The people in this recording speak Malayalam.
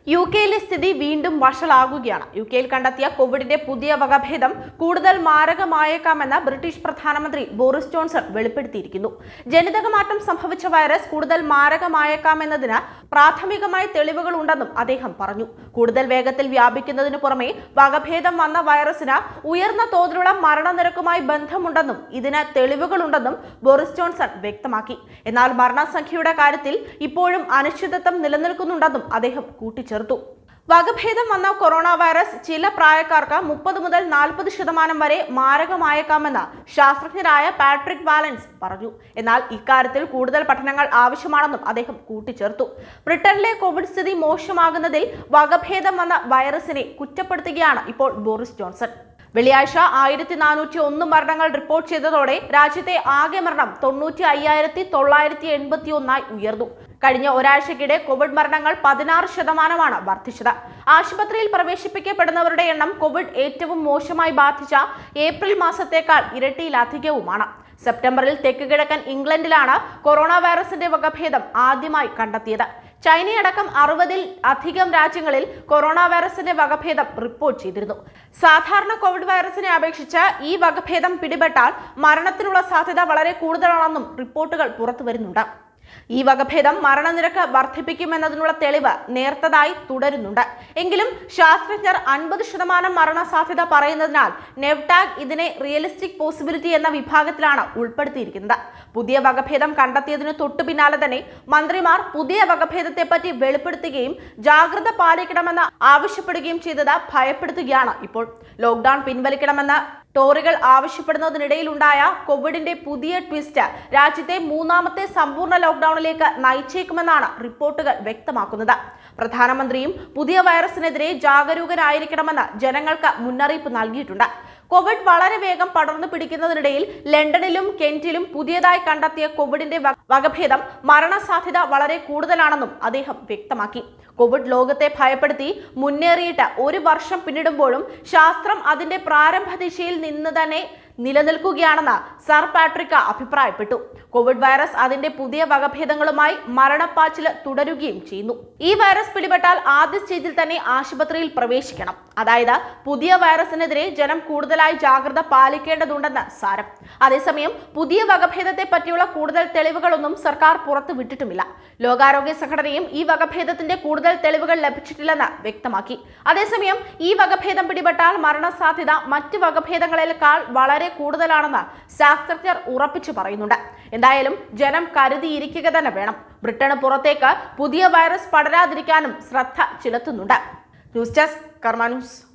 യു കെയിലെ സ്ഥിതി വീണ്ടും വഷളാകുകയാണ് യു കെയിൽ കണ്ടെത്തിയ കോവിഡിന്റെ പുതിയ വകഭേദം കൂടുതൽ മാരകമായേക്കാമെന്ന് ബ്രിട്ടീഷ് പ്രധാനമന്ത്രി ബോറിസ് ജോൺസൺ വെളിപ്പെടുത്തിയിരിക്കുന്നു ജനിതകമാറ്റം സംഭവിച്ച വൈറസ് കൂടുതൽ മാരകമായേക്കാമെന്നതിന് പ്രാഥമികമായ തെളിവുകൾ ഉണ്ടെന്നും അദ്ദേഹം പറഞ്ഞു കൂടുതൽ വേഗത്തിൽ വ്യാപിക്കുന്നതിനു പുറമെ വകഭേദം വന്ന വൈറസിന് ഉയർന്ന തോതിലുള്ള മരണനിരക്കുമായി ബന്ധമുണ്ടെന്നും ഇതിന് തെളിവുകളുണ്ടെന്നും ബോറിസ് ജോൺസൺ വ്യക്തമാക്കി എന്നാൽ മരണസംഖ്യയുടെ കാര്യത്തിൽ ഇപ്പോഴും അനിശ്ചിതത്വം നിലനിൽക്കുന്നുണ്ടെന്നും അദ്ദേഹം കൂട്ടിച്ചേർത്തു വകഭേദം വന്ന കൊറോണ വൈറസ് ചില പ്രായക്കാർക്ക് മുപ്പത് മുതൽ നാൽപ്പത് ശതമാനം വരെ മാരകമായേക്കാമെന്ന് ശാസ്ത്രജ്ഞരായ പാട്രിക് വാലൻസ് പറഞ്ഞു എന്നാൽ ഇക്കാര്യത്തിൽ കൂടുതൽ പഠനങ്ങൾ ആവശ്യമാണെന്നും അദ്ദേഹം കൂട്ടിച്ചേർത്തു ബ്രിട്ടനിലെ കോവിഡ് സ്ഥിതി മോശമാകുന്നതിൽ വകഭേദം വന്ന വൈറസിനെ കുറ്റപ്പെടുത്തുകയാണ് ഇപ്പോൾ ബോറിസ് ജോൺസൺ വെള്ളിയാഴ്ച ആയിരത്തി നാനൂറ്റി ഒന്ന് മരണങ്ങൾ റിപ്പോർട്ട് ചെയ്തതോടെ രാജ്യത്തെ ആകെ മരണം തൊണ്ണൂറ്റി അയ്യായിരത്തി തൊള്ളായിരത്തി എൺപത്തി ഒന്നായി ഉയർന്നു കഴിഞ്ഞ ഒരാഴ്ചക്കിടെ കോവിഡ് മരണങ്ങൾ പതിനാറ് ശതമാനമാണ് വർദ്ധിച്ചത് ആശുപത്രിയിൽ പ്രവേശിപ്പിക്കപ്പെടുന്നവരുടെ എണ്ണം കോവിഡ് ഏറ്റവും മോശമായി ബാധിച്ച ഏപ്രിൽ മാസത്തേക്കാൾ ഇരട്ടിയിലധികവുമാണ് സെപ്റ്റംബറിൽ തെക്ക് കിഴക്കൻ ഇംഗ്ലണ്ടിലാണ് കൊറോണ വൈറസിന്റെ വകഭേദം ആദ്യമായി കണ്ടെത്തിയത് ചൈനയടക്കം അറുപതിൽ അധികം രാജ്യങ്ങളിൽ കൊറോണ വൈറസിന്റെ വകഭേദം റിപ്പോർട്ട് ചെയ്തിരുന്നു സാധാരണ കോവിഡ് വൈറസിനെ അപേക്ഷിച്ച് ഈ വകഭേദം പിടിപെട്ടാൽ മരണത്തിനുള്ള സാധ്യത വളരെ കൂടുതലാണെന്നും റിപ്പോർട്ടുകൾ പുറത്തുവരുന്നുണ്ട് ഈ വകഭേദം മരണനിരക്ക് വർദ്ധിപ്പിക്കുമെന്നതിനുള്ള തെളിവ് നേർത്തതായി തുടരുന്നുണ്ട് എങ്കിലും ശാസ്ത്രജ്ഞർ അൻപത് ശതമാനം മരണസാധ്യത പറയുന്നതിനാൽ നെവ്ടാഗ് ഇതിനെ റിയലിസ്റ്റിക് പോസിബിലിറ്റി എന്ന വിഭാഗത്തിലാണ് ഉൾപ്പെടുത്തിയിരിക്കുന്നത് പുതിയ വകഭേദം കണ്ടെത്തിയതിനു തൊട്ടു പിന്നാലെ തന്നെ മന്ത്രിമാർ പുതിയ വകഭേദത്തെപ്പറ്റി വെളിപ്പെടുത്തുകയും ജാഗ്രത പാലിക്കണമെന്ന് ആവശ്യപ്പെടുകയും ചെയ്തത് ഭയപ്പെടുത്തുകയാണ് ഇപ്പോൾ ലോക്ഡൌൺ പിൻവലിക്കണമെന്ന് ടോറികൾ ആവശ്യപ്പെടുന്നതിനിടയിലുണ്ടായ കോവിഡിന്റെ പുതിയ ട്വിസ്റ്റ് രാജ്യത്തെ മൂന്നാമത്തെ സമ്പൂർണ്ണ ലോക്ഡൌണിലേക്ക് നയിച്ചേക്കുമെന്നാണ് റിപ്പോർട്ടുകൾ വ്യക്തമാക്കുന്നത് പ്രധാനമന്ത്രിയും പുതിയ വൈറസിനെതിരെ ജാഗരൂകരായിരിക്കണമെന്ന് ജനങ്ങൾക്ക് മുന്നറിയിപ്പ് നൽകിയിട്ടുണ്ട് കോവിഡ് വളരെ വേഗം പടർന്നു പിടിക്കുന്നതിനിടയിൽ ലണ്ടനിലും കെന്റിലും പുതിയതായി കണ്ടെത്തിയ കോവിഡിന്റെ വ- വകഭേദം മരണസാധ്യത വളരെ കൂടുതലാണെന്നും അദ്ദേഹം വ്യക്തമാക്കി കോവിഡ് ലോകത്തെ ഭയപ്പെടുത്തി മുന്നേറിയിട്ട് ഒരു വർഷം പിന്നിടുമ്പോഴും ശാസ്ത്രം അതിന്റെ പ്രാരംഭ ദിശയിൽ നിന്ന് തന്നെ നിലനിൽക്കുകയാണെന്ന് സർ പാട്രിക്ക അഭിപ്രായപ്പെട്ടു കോവിഡ് വൈറസ് അതിന്റെ പുതിയ വകഭേദങ്ങളുമായി മരണപ്പാച്ചില് തുടരുകയും ചെയ്യുന്നു ഈ വൈറസ് പിടിപെട്ടാൽ ആദ്യ സ്റ്റേജിൽ തന്നെ ആശുപത്രിയിൽ പ്രവേശിക്കണം അതായത് പുതിയ വൈറസിനെതിരെ ജനം കൂടുതലായി ജാഗ്രത പാലിക്കേണ്ടതുണ്ടെന്ന് സാരം അതേസമയം പുതിയ വകഭേദത്തെ പറ്റിയുള്ള കൂടുതൽ തെളിവുകളൊന്നും സർക്കാർ പുറത്തു വിട്ടിട്ടുമില്ല ലോകാരോഗ്യ സംഘടനയും ഈ വകഭേദത്തിന്റെ കൂടുതൽ തെളിവുകൾ ലഭിച്ചിട്ടില്ലെന്ന് വ്യക്തമാക്കി അതേസമയം ഈ വകഭേദം പിടിപെട്ടാൽ മരണസാധ്യത മറ്റ് വകഭേദങ്ങളെക്കാൾ വളരെ കൂടുതലാണെന്ന് ശാസ്ത്രജ്ഞർ ഉറപ്പിച്ചു പറയുന്നുണ്ട് എന്തായാലും ജനം കരുതിയിരിക്കുക തന്നെ വേണം ബ്രിട്ടന് പുറത്തേക്ക് പുതിയ വൈറസ് പടരാതിരിക്കാനും ശ്രദ്ധ ചെലുത്തുന്നുണ്ട് ന്യൂസ് ഡെസ്ക് കർമ്മ ന്യൂസ്